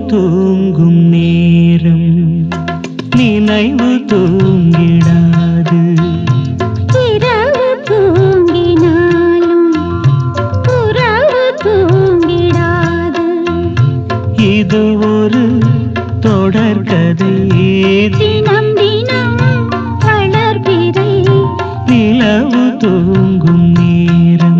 தூங்கும் நேரம் நினைவு தூங்கிடாது இரவு தூங்கினாலும் உறவு தூங்கிடாது இது ஒரு தொடர்கதை தினம் தினம் வளர்பிறை நிலவு தூங்கும் நேரம்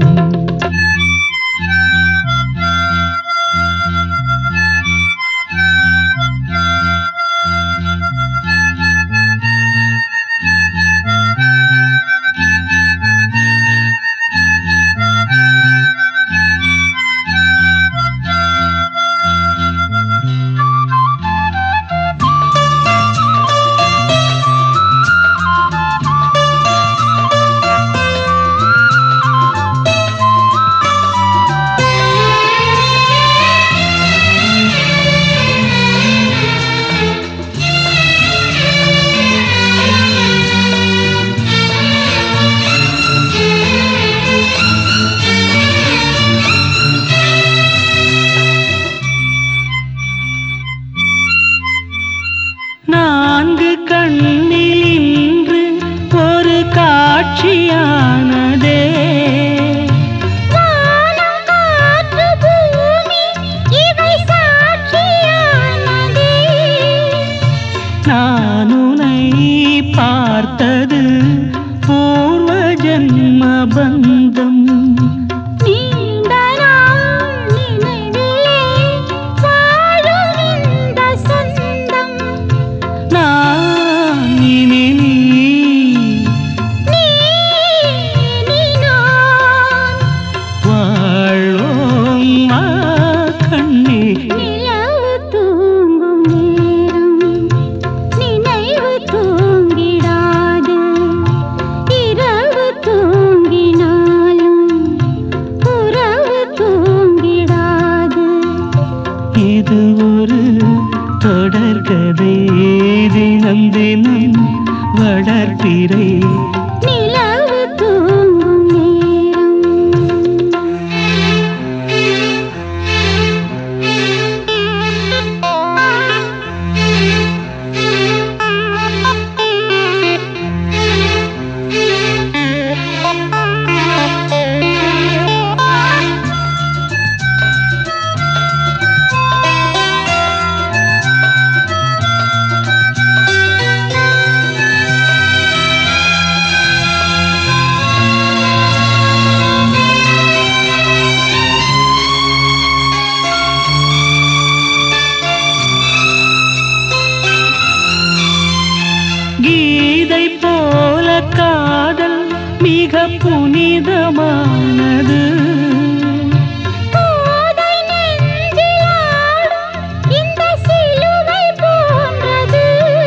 நான்கு கண்ணில் இன்று ஒரு காட்சியானதே வானம் காற்று பூமி இவை சாட்சியானதே நான் உன்னை பார்த்தது பூர்வ ஜன்ம பந்தம் நீண்ட நாள் நினைவிலே வாழும் இந்த சொந்தம் நான் இனி நீ நீ நீ நான் வாழ்வோம் வா கண்ணே நிலவு தூங்கும் நேரம் நினைவு தூங்கிடாது இரவு தூங்கினாலும் உறவு தூங்கிடாது இது ஒரு தொடர்கதை தினம் தினம் வளர்ப்பிறை நிலவு தூங்கும் நேரம் கீதை போல காதல் மிக புனிதமானது கோதை நெஞ்சில் ஆடும் இந்த சிலுவை போன்றது.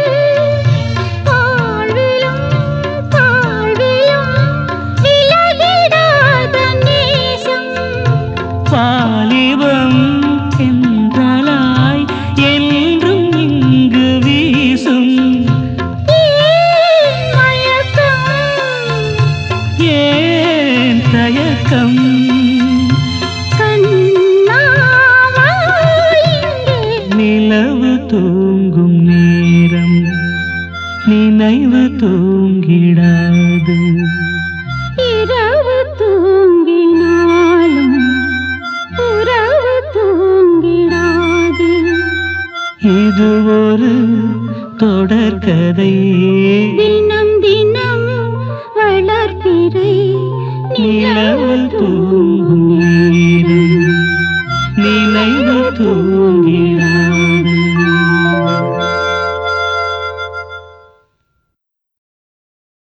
வாழ்விலும் தாழ்விலும் விலகிடாத நேசம். வாலிபம் என்றலாய் என்றும் இங்கு வீசும் ஏன் மயக்கம்? ஏன் தயக்கம் கண்ணாவா இங்கே? நிலவு தூங்கும் நேரம் நினைவு தூங்கிடாது இரவு தூங்கினாலும் உறவு தூங்கிடாது இது ஒரு தொடர்கதை தினம் தினம் வளர்பிறை நிலவு தூங்கும் நேரம் நினைவு தூங்கிடாது